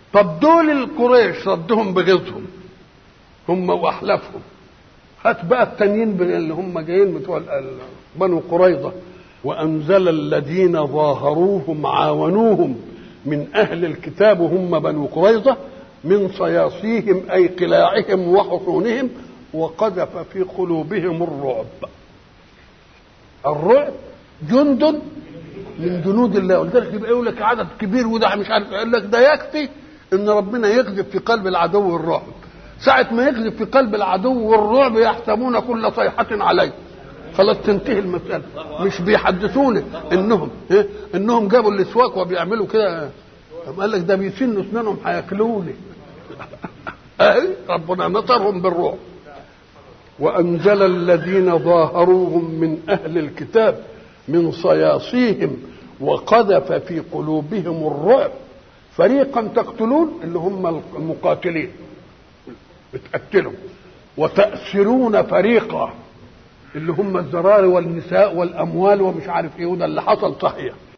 طب دول القريش ردهم بغيظهم هم واحلافهم هات بقى التانيين اللي هم جايين بتوع بنو قريظه وانزل الذين ظاهروهم عاونوهم من اهل الكتاب هم بنو قريظه من صياصيهم اي قلاعهم وحصونهم وقذف في قلوبهم الرعب الرعب جند من جنود الله ولذلك يبقى يقول لك عدد كبير وده مش عارف يقول لك ده يكفي ان ربنا يقذف في قلب العدو الرعب ساعة ما يقذف في قلب العدو الرعب يحسبون كل صيحة عليه خلاص تنتهي المسألة مش بيحدثوني انهم إيه؟ انهم جابوا الاسواق وبيعملوا كده قال لك ده بيسنوا اسنانهم هياكلوني ربنا نصرهم بالرعب وانزل الذين ظاهروهم من اهل الكتاب من صياصيهم وقذف في قلوبهم الرعب فريقا تقتلون اللي هم المقاتلين بتقتلهم وتأسرون فريقا اللي هم الزرار والنساء والأموال ومش عارف ايه وده اللي حصل صحيح